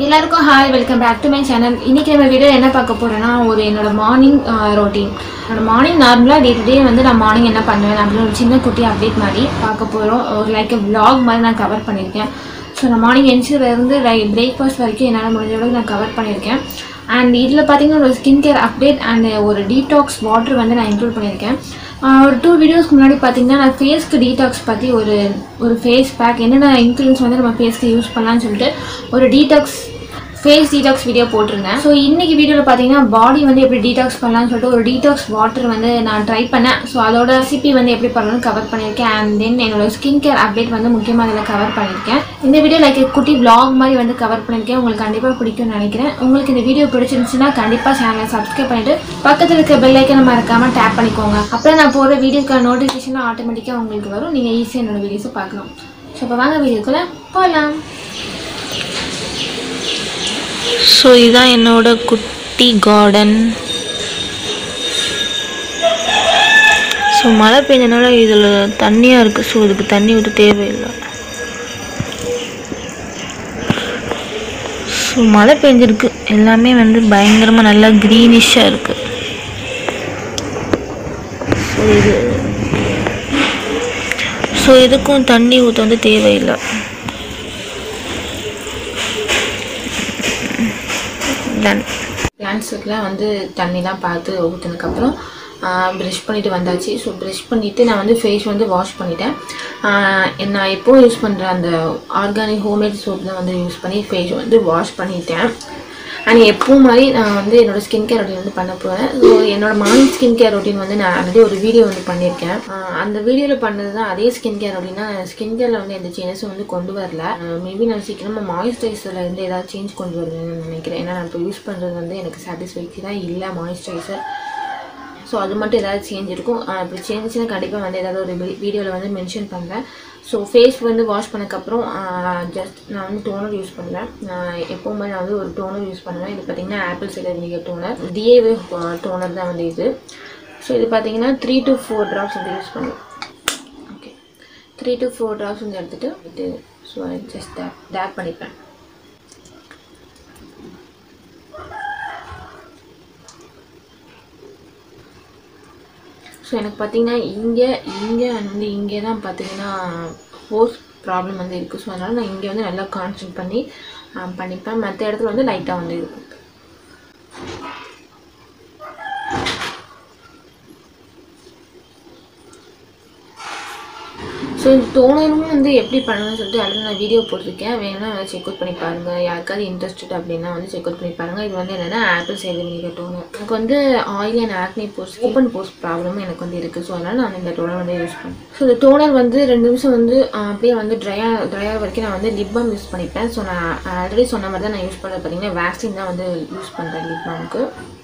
எல்லாருக்கும் hi welcome back to my channel இன்றைக்கி நம்ம வீடியோ என்ன பார்க்க போகிறோன்னா ஒரு என்னோட மார்னிங் ரொட்டீன் என்னோட மார்னிங் நார்மலாக டே டு டே வந்து நான் மார்னிங் என்ன பண்ணுவேன் அப்படின்னு ஒரு சின்ன குட்டி அப்டேட் மாதிரி பார்க்க போகிறோம் ஒரு லைக் vlog மாதிரி நான் கவர் பண்ணியிருக்கேன் ஸோ நான் மார்னிங் எந்திரிச்சிலேருந்து பிரேக்ஃபாஸ்ட் வரைக்கும் என்னால் முடிஞ்ச அளவுக்கு நான் கவர் பண்ணியிருக்கேன் அண்ட் இதில் பார்த்தீங்கன்னா ஒரு ஸ்கின் கேர் அப்டேட் அண்ட் ஒரு டீடாக்ஸ் வாட்டர் வந்து நான் இன்க்ளூட் பண்ணியிருக்கேன் ஆஹ் ஒரு டூ வீடியோஸ்க்கு முன்னாடி பார்த்தீங்கன்னா நான் ஃபேஸ்க்கு டீடாக்ஸ் பற்றி ஒரு ஒரு ஃபேஸ் பேக் என்னென்ன இன்க்ரீடியன்ஸ் வந்து நம்ம ஃபேஸ்க்கு யூஸ் பண்ணலாம்னு சொல்லிட்டு ஒரு டீடாக்ஸ் ஃபேஸ் டீடாக்ஸ் வீடியோ போட்டிருந்தேன் ஸோ இன்னைக்கு வீடியோவில் பார்த்தீங்கன்னா பாடி வந்து எப்படி டீடாக்ஸ் பண்ணலாம்னு சொல்லிட்டு ஒரு டீடாக்ஸ் வாட்டர் வந்து நான் ட்ரை பண்ணேன் ஸோ அதோட ரெசிபி வந்து எப்படி பண்ணணும்னு கவர் பண்ணியிருக்கேன் அண்ட் தென் என்னோட ஸ்கின் கேர் அப்டேட் வந்து முக்கியமாக அதில் கவர் பண்ணியிருக்கேன் இந்த வீடியோ லைக் குட்டி vlog மாதிரி வந்து கவர் பண்ணியிருக்கேன் உங்களுக்கு கண்டிப்பாக பிடிக்கும்னு நினைக்கிறேன் உங்களுக்கு இந்த வீடியோ பிடிச்சிருந்துச்சுன்னா கண்டிப்பாக சேனலை சப்ஸ்கிரைப் பண்ணிட்டு பக்கத்தில் இருக்க பெல் ஐக்கனை மறக்காமல் டேப் பண்ணிக்கோங்க அப்புறம் நான் போடுற வீடியோக்கான நோட்டிஃபிகேஷன்லாம் ஆட்டோமேட்டிக்காக உங்களுக்கு வரும் நீங்கள் ஈஸியாக என்னோட வீடியோஸை பார்க்கலாம் ஸோ இப்போ வாங்க வீடியோக்குள்ளே போகலாம் ஸோ இதுதான் என்னோட குட்டி கார்டன் ஸோ மழை பெஞ்சனால இதில் தண்ணியாக இருக்குது ஸோ இதுக்கு தண்ணி விட்டு தேவையில்லை ஸோ மழை பெஞ்சிருக்கு எல்லாமே வந்து பயங்கரமாக நல்லா க்ரீனிஷாக இருக்குது ஸோ இது ஸோ இதுக்கும் தண்ணி ஊற்ற வந்து தேவையில்லை டன் பிளான்ஸுக்குலாம் வந்து தண்ணிலாம் பார்த்து ஊற்றினதுக்கப்புறம் ப்ரஷ் பண்ணிட்டு வந்தாச்சு ஸோ ப்ரஷ் பண்ணிவிட்டு நான் வந்து ஃபேஸ் வந்து வாஷ் பண்ணிட்டேன் ஆஹ் நான் எப்போவும் யூஸ் பண்ணுற அந்த ஆர்கானிக் ஹோம்மேட் சோப் தான் வந்து யூஸ் பண்ணி ஃபேஸ் வந்து வாஷ் பண்ணிட்டேன் அண்ட் எப்பவும் மாதிரி நான் வந்து என்னோட ஸ்கின் கேர் ரொட்டீன் வந்து பண்ண போகிறேன் ஸோ என்னோட மார்னிங் ஸ்கின் கேர் ரொட்டீன் வந்து நான் ஆல்ரெடி ஒரு வீடியோ வந்து பண்ணியிருக்கேன் ஆஹ் அந்த வீடியோவில் பண்ணது தான் அதே ஸ்கின் கேர் ரொட்டீனா ஸ்கின் கேரில் வந்து எந்த சேஞ்சஸும் வந்து கொண்டு வரல மேபி நான் சீக்கிரமாக மாய்ஸ்சரைசரில் இருந்து ஏதாவது சேஞ்ச் கொண்டு வருவேன்னு நினைக்கிறேன் ஏன்னா நான் இப்போ யூஸ் பண்ணுறது வந்து எனக்கு சாட்டிஸ்ஃபைக்ஸாக இல்லை மாய்ஸ்சரைசர் ஸோ அது மட்டும் ஏதாவது சேஞ்ச் இருக்கும் ஆஹ் அப்படி சேஞ்சுன்னா கண்டிப்பாக வந்து ஏதாவது ஒரு வீடியோவில் வந்து மென்ஷன் பண்ணுறேன் ஸோ ஃபேஸ் வந்து வாஷ் பண்ணக்கப்புறம் ஜஸ்ட் நான் வந்து டோனர் யூஸ் பண்ணுவேன் நான் எப்போவுமே நான் வந்து ஒரு டோனர் யூஸ் பண்ணுவேன் இது பார்த்தீங்கன்னா ஆப்பிள் சைடர் வினிகர் டோனர் டிஏவே டோனர் தான் வந்து இது ஸோ இது பார்த்தீங்கன்னா த்ரீ டு ஃபோர் ட்ராப்ஸ் வந்து யூஸ் பண்ணுவேன் okay three to four drops வந்து எடுத்துகிட்டு இது ஸோ ஜஸ்ட் டேப் டேப் பண்ணிப்பேன் ஸோ எனக்கு பார்த்தீங்கன்னா இங்கே இங்கே வந்து இங்கே தான் பார்த்தீங்கன்னா போர்ஸ் ப்ராப்ளம் வந்து இருக்குது ஸோ அதனால் நான் இங்கே வந்து நல்லா கான்சன்ட்ரேட் பண்ணி ஆஹ், பண்ணிப்பேன் மற்ற இடத்துல வந்து லைட்டாக வந்து இருக்கும் ஸோ இந்த டோனரும் வந்து எப்படி பண்ணணும்னு சொல்லிட்டு ஆல்ரெடி நான் வீடியோ போட்டிருக்கேன் வேணும்னா செக் அவுட் பண்ணி பாருங்கள் யாருக்காவது இன்ட்ரெஸ்டட் அப்படின்னா வந்து செக் அவுட் பண்ணி பாருங்கள் இது வந்து என்னென்னா ஆப்பிள் சைடு வினிகர் டோனர் எனக்கு வந்து oil and acne pores open pores ப்ராப்ளமும் எனக்கு வந்து இருக்குது ஸோ அதனால் நான் இந்த டோனர் வந்து யூஸ் பண்ணேன் ஸோ இந்த டோனர் வந்து ரெண்டு நிமிஷம் வந்து ஆஹ், அப்படியே வந்து ட்ரையாக ட்ரையாக வரைக்கும் நான் வந்து லிப் பாம் யூஸ் பண்ணிப்பேன் ஸோ நான் ஆல்ரெடி சொன்ன மாதிரி தான் நான் யூஸ் பண்ணுறது பார்த்தீங்கன்னா வேக்சின் தான் வந்து யூஸ் பண்ணுறேன் லிப் பாமுக்கு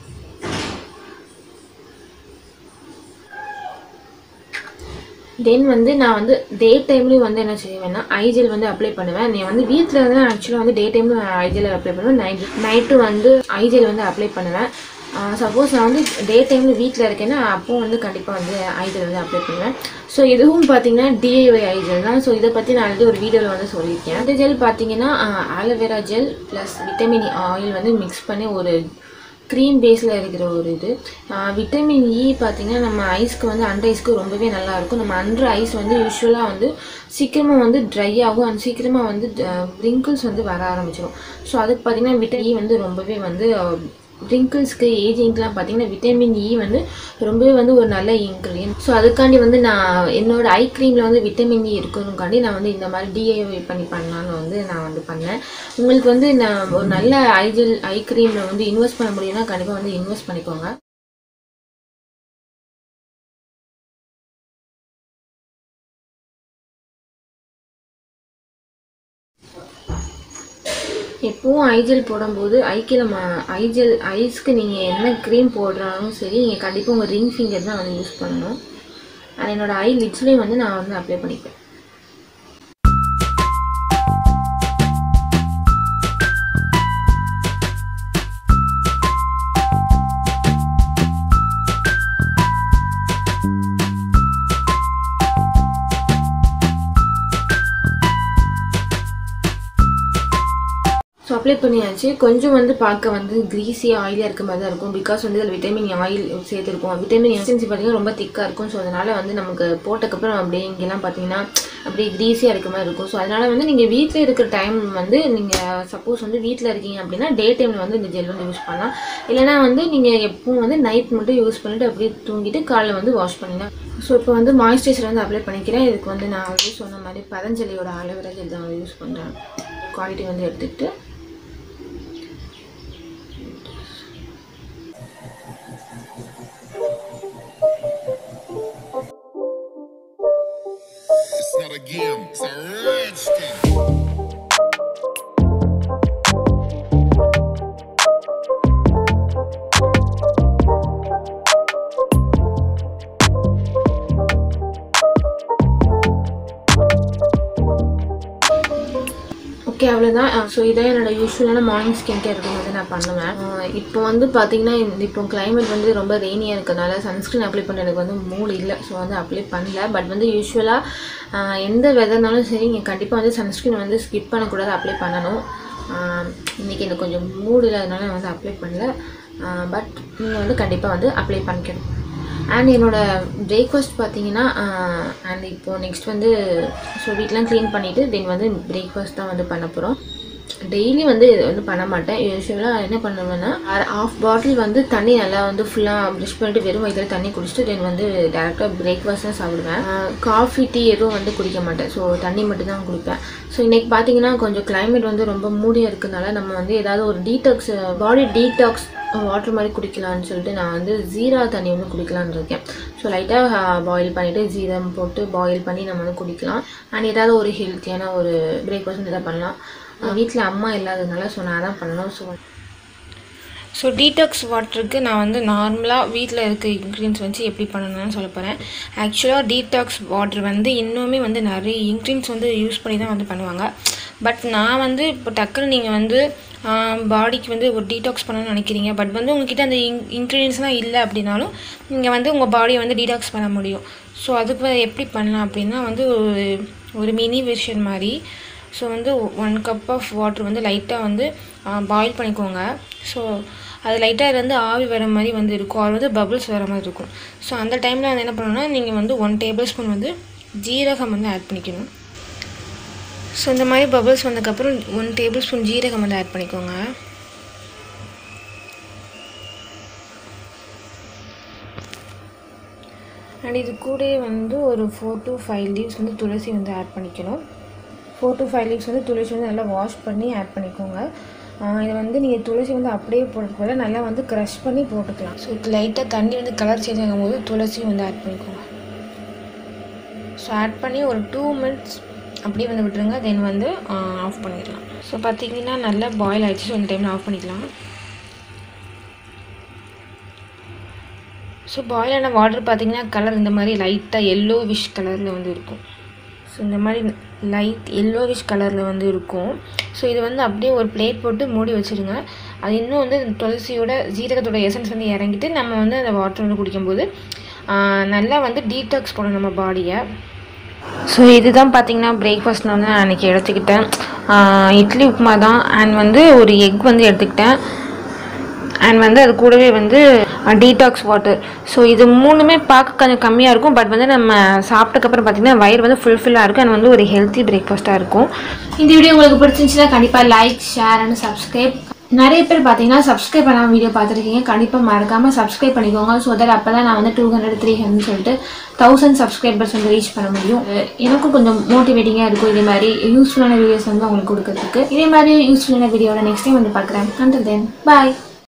தென் வந்து நான் வந்து டே டைம்லேயும் வந்து என்ன செய்வேன்னா ஐஜெல் வந்து அப்ளை பண்ணுவேன் நீ வந்து வீட்டில் வந்து ஆக்சுவலாக வந்து டே டைமில் ஐஜெல் அப்ளை பண்ணுவேன் நைட் நைட்டு வந்து ஐஜெல் வந்து அப்ளை பண்ணுவேன் சப்போஸ் நான் வந்து டே டைமில் வீட்டில் இருக்கேன்னா அப்போ வந்து கண்டிப்பாக வந்து ஐஜெல் வந்து அப்ளை பண்ணுவேன் ஸோ இதுவும் பார்த்தீங்கன்னா டிஐஒய் ஐஜெல் தான் ஸோ இதை பற்றி நான் ஆல்ரெடி ஒரு வீடியோவில் வந்து சொல்லியிருக்கேன் இந்த ஜெல் பார்த்தீங்கன்னா aloe vera gel plus vitamin oil வந்து மிக்ஸ் பண்ணி ஒரு க்ரீம் பேஸில் இருக்கிற ஒரு இது விட்டமின் இ பார்த்தீங்கன்னா நம்ம ஐஸ்க்கு வந்து அண்டர் ஐஸ்க்கு ரொம்பவே நல்லா இருக்கும் நம்ம அண்டர் ஐஸ் வந்து யூஸ்வலாக வந்து சீக்கிரமாக வந்து ட்ரை ஆகும் அண்ட் சீக்கிரமாக வந்து ரிங்கிள்ஸ் வந்து வர ஆரம்பிச்சிடும் ஸோ அதுக்கு பார்த்தீங்கன்னா விட்டமின் இ வந்து ரொம்பவே வந்து ரிங்கிள்ஸ்க்கு ஏஜிங்க்கெலாம் பார்த்தீங்கன்னா விட்டமின் இ வந்து ரொம்பவே வந்து ஒரு நல்ல இன்க்ரீடியன்ட் ஸோ அதுக்காண்டி வந்து நான் என்னோட ஐ க்ரீமில் வந்து விட்டமின் இ இருக்கணுங்காண்டி நான் வந்து இந்த மாதிரி டிஐஒய் பண்ணி பண்ணலான்னு வந்து நான் வந்து பண்ணேன் உங்களுக்கு வந்து நான் ஒரு நல்ல ஐஜெல் ஐ க்ரீமில் வந்து இன்வெஸ்ட் பண்ண முடியும்னா கண்டிப்பாக வந்து இன்வெஸ்ட் பண்ணிக்கோங்க எப்பவும் ஐஜெல் போடும்போது ஐக்கில் ம ஐஜெல் ஐஸ்க்கு நீங்கள் என்ன க்ரீம் போடுறாலும் சரி நீங்கள் கண்டிப்பாக உங்கள் ரிங் ஃபிங்கர் தான் வந்து யூஸ் பண்ணணும் அது என்னோட ஐ லிட்ஸ்லேயும் வந்து நான் வந்து அப்ளை பண்ணிப்பேன் ஸோ அப்ளை பண்ணியாச்சு கொஞ்சம் வந்து பார்க்க வந்து க்ரீஸியாக ஆயிலியாக இருக்க மாதிரி தான் இருக்கும் பிகாஸ் வந்து அதில் விட்டமின் ஆயில் சேர்த்துருக்கும் விட்டமின் எசன்சி பார்த்தீங்கன்னா ரொம்ப திக்காக இருக்கும் ஸோ அதனால் வந்து நமக்கு போட்டக்கப்புறம் அப்படியே இங்கெல்லாம் பார்த்தீங்கன்னா அப்படியே க்ரீஸியாக இருக்க மாதிரி இருக்கும் ஸோ அதனால் வந்து நீங்கள் வீட்டில் இருக்கிற டைம் வந்து நீங்கள் சப்போஸ் வந்து வீட்டில் இருக்கீங்க அப்படின்னா டே டைமில் வந்து இந்த ஜெல் வந்து யூஸ் பண்ணலாம் இல்லைனா வந்து நீங்கள் எப்பவும் வந்து நைட் மட்டும் யூஸ் பண்ணிவிட்டு அப்படியே தூங்கிட்டு காலைல வந்து வாஷ் பண்ணிடலாம் ஸோ இப்போ வந்து மாய்ஸ்சரைசர் வந்து அப்ளை பண்ணிக்கிறேன் இதுக்கு வந்து நான் ஆல்ரெடி சொன்ன மாதிரி பதஞ்சலியோட ஆலோவேரா ஜெல் தான் யூஸ் பண்ணுறேன் குவாலிட்டி வந்து எடுத்துக்கிட்டு It's not a game, it's a rich thing. Okay அவ்வளோதான் ஸோ இதான் என்னோட யூஸ்வலான மார்னிங் ஸ்கின் கேர் இருக்கும் வந்து நான் பண்ணுவேன் அஹ் இப்போ வந்து பார்த்தீங்கன்னா இந்த- இப்போ climate வந்து ரொம்ப ரெய்னியாக இருக்கிறதுனால சன்ஸ்க்ரீன் அப்ளை பண்ண எனக்கு வந்து மூடு இல்லை ஸோ வந்து அப்ளை பண்ணல பட் வந்து யூஸ்வலாக எந்த வெதர்னாலும் சரி நீங்கள் கண்டிப்பாக வந்து சன்ஸ்க்ரீன் வந்து ஸ்கிப் பண்ணக்கூடாது அப்ளை பண்ணணும் ஆஹ் இன்னைக்கு எனக்கு கொஞ்சம் மூடு இல்லாதனால நான் வந்து அப்ளை பண்ணல பட் நீங்கள் வந்து கண்டிப்பாக வந்து அப்ளை பண்ணிக்கணும் அண்ட் என்னோட பிரேக்ஃபாஸ்ட் பார்த்தீங்கன்னா அண்ட் இப்போ நெக்ஸ்ட் வந்து ஸோ வீட்லாம் க்ளீன் பண்ணிவிட்டு தென் வந்து பிரேக்ஃபாஸ்ட் தான் வந்து பண்ண போகிறோம் டெய்லி வந்து இது வந்து பண்ண மாட்டேன் யூஸ்வலாக என்ன பண்ணுவேன்னா ஆஃப் பாட்டில் வந்து தண்ணி நல்லா வந்து ஃபுல்லாக ப்ரஷ் பண்ணிட்டு வெறும் வயிற்றுல தண்ணி குடிச்சிட்டு தென் வந்து டேரெக்டாக பிரேக்ஃபாஸ்ட் தான் சாப்பிடுவேன் காஃபி டீ எதுவும் வந்து குடிக்க மாட்டேன் ஸோ தண்ணி மட்டும் தான் குடிப்பேன் ஸோ இன்றைக்கி பார்த்தீங்கன்னா கொஞ்சம் climate வந்து ரொம்ப மூடியாக இருக்கனால நம்ம வந்து ஏதாவது ஒரு டீடாக்ஸ் பாடி டீடாக்ஸ் வாட்டர் மாதிரி குடிக்கலாம்னு சொல்லிட்டு நான் வந்து ஜீரா தண்ணி வந்து குடிக்கலான்னு இருக்கேன் ஸோ லைட்டாக பாயில் பண்ணிவிட்டு ஜீரம் போட்டு பாயில் பண்ணி நம்ம வந்து குடிக்கலாம் அண்ட் ஏதாவது ஒரு ஹெல்த்தியான ஒரு பிரேக்ஃபாஸ்ட் வந்து எதாவது பண்ணலாம் வீட்டில் அம்மா இல்லாததுனால ஸோ நான் தான் பண்ணணும் ஸோ ஸோ டீடாக்ஸ் வாட்டருக்கு நான் வந்து நார்மலாக வீட்டில் இருக்க இன்க்ரீடியன்ஸ் வச்சு எப்படி பண்ணணும்னு சொல்ல போகிறேன் ஆக்சுவலாக டீடாக்ஸ் வாட்டர் வந்து இன்னுமே வந்து நிறைய இன்க்ரீடியன்ஸ் வந்து யூஸ் பண்ணி தான் வந்து பண்ணுவாங்க பட் நான் வந்து இப்போ டக்குன்னு நீங்கள் வந்து பாடிக்கு வந்து ஒரு டீடாக்ஸ் பண்ணணும்னு நினைக்கிறீங்க பட் வந்து உங்ககிட்ட அந்த இன் இன்க்ரீடியன்ஸ்லாம் இல்லை அப்படின்னாலும் நீங்கள் வந்து உங்கள் பாடியை வந்து டீடாக்ஸ் பண்ண முடியும் ஸோ அதுக்கு வந்து எப்படி பண்ணலாம் அப்படின்னா வந்து ஒரு ஒரு மினி வெர்ஷன் மாதிரி ஸோ வந்து ஒன் கப் ஆஃப் வாட்டர் வந்து லைட்டாக வந்து பாயில் பண்ணிக்கோங்க ஸோ அது லைட்டாக இருந்து ஆவி வர மாதிரி வந்து இருக்கும் அது வந்து பபிள்ஸ் வர மாதிரி இருக்கும் ஸோ அந்த டைமில் வந்து என்ன பண்ணணும்னா நீங்கள் வந்து ஒன் டேபிள் ஸ்பூன் வந்து ஜீரகம் வந்து ஆட் பண்ணிக்கணும் ஸோ இந்த மாதிரி பபிள்ஸ் வந்ததுக்கப்புறம் ஒன் டேபிள் ஸ்பூன் ஜீரகம் வந்து ஆட் பண்ணிக்கோங்க அண்ட் இது கூடயே வந்து ஒரு ஃபோர் to ஃபைவ் லீவ்ஸ் வந்து துளசி வந்து ஆட் பண்ணிக்கணும் ஃபோர் to ஃபைவ் லீவ்ஸ் வந்து துளசி வந்து நல்லா வாஷ் பண்ணி ஆட் பண்ணிக்கோங்க ஆஹ் இதை வந்து நீங்கள் துளசி வந்து அப்படியே போடுறதுக்கு நல்லா வந்து க்ரஷ் பண்ணி போட்டுக்கலாம் ஸோ லைட்டாக தண்ணி வந்து கலர் சேஞ்ச் ஆகும்போது துளசி வந்து ஆட் பண்ணிக்கோங்க ஸோ ஆட் பண்ணி ஒரு டூ மினிட்ஸ் அப்படியே வந்து விட்டுருங்க தென் வந்து ஆஃப் பண்ணிடலாம் ஸோ பார்த்தீங்கன்னா நல்லா பாயில் ஆகிடுச்சு ஸோ இந்த டைமில் ஆஃப் பண்ணிக்கலாம் ஸோ பாயில் ஆன வாட்டர் பார்த்தீங்கன்னா கலர் இந்த மாதிரி லைட்டாக எல்லோ விஷ் கலரில் வந்து இருக்கும் ஸோ இந்த மாதிரி லைட் எல்லோவிஷ் கலரில் வந்து இருக்கும் ஸோ இது வந்து அப்படியே ஒரு பிளேட் போட்டு மூடி வச்சுருங்க அது இன்னும் வந்து துளசியோட ஜீரகத்தோட எசன்ஸ் வந்து இறங்கிட்டு நம்ம வந்து அந்த வாட்டர் வந்து குடிக்கும்போது ஆஹ், நல்லா வந்து டீடாக்ஸ் பண்ணும் நம்ம பாடியை ஸோ இதுதான் பார்த்தீங்கன்னா பிரேக்ஃபாஸ்ட் வந்து நான் அன்றைக்கி எடுத்துக்கிட்டேன் ஆஹ், இட்லி உப்புமா தான் அண்ட் வந்து ஒரு எக் வந்து எடுத்துக்கிட்டேன் அண்ட் வந்து அது கூடவே வந்து டீடாக்ஸ் வாட்டர் ஸோ இது மூணுமே பார்க்க கொஞ்சம் கம்மியாக இருக்கும் பட் வந்து நம்ம சாப்பிட்டக்கப்புறம் பார்த்தீங்கன்னா வயிறு வந்து ஃபுல்ஃபில்லாக இருக்கும் அண்ட் வந்து ஒரு ஹெல்த்தி பிரேக்ஃபாஸ்ட்டாக இருக்கும் இந்த வீடியோ உங்களுக்கு பிடிச்சிருந்துச்சுன்னா கண்டிப்பாக லைக் ஷேர் அண்ட் சப்ஸ்கிரைப் நிறைய பேர் பார்த்தீங்கன்னா சப்ஸ்கிரைப் பண்ணாமல் வீடியோ பார்த்துருக்கீங்க கண்டிப்பாக மறக்காமல் சப்ஸ்கிரைப் பண்ணிக்கோங்க ஸோ தட் அப்போ தான் நான் வந்து டூ ஹண்ட்ரட் த்ரீ ஹண்ட்ரட் சொல்லிட்டு தௌசண்ட் சப்ஸ்கிரைபர்ஸ் வந்து ரீச் பண்ண முடியும் அஹ் எனக்கும் கொஞ்சம் மோட்டிவேட்டிங்காக இருக்கும் இதே மாதிரி யூஸ்ஃபுல்லான வீடியோஸ் வந்து உங்களுக்கு கொடுக்கறதுக்கு இதே மாதிரி யூஸ்ஃபுல்லான வீடியோட நெக்ஸ்ட் டைம் வந்து பார்க்குறேன் அண்டில் தென் பாய்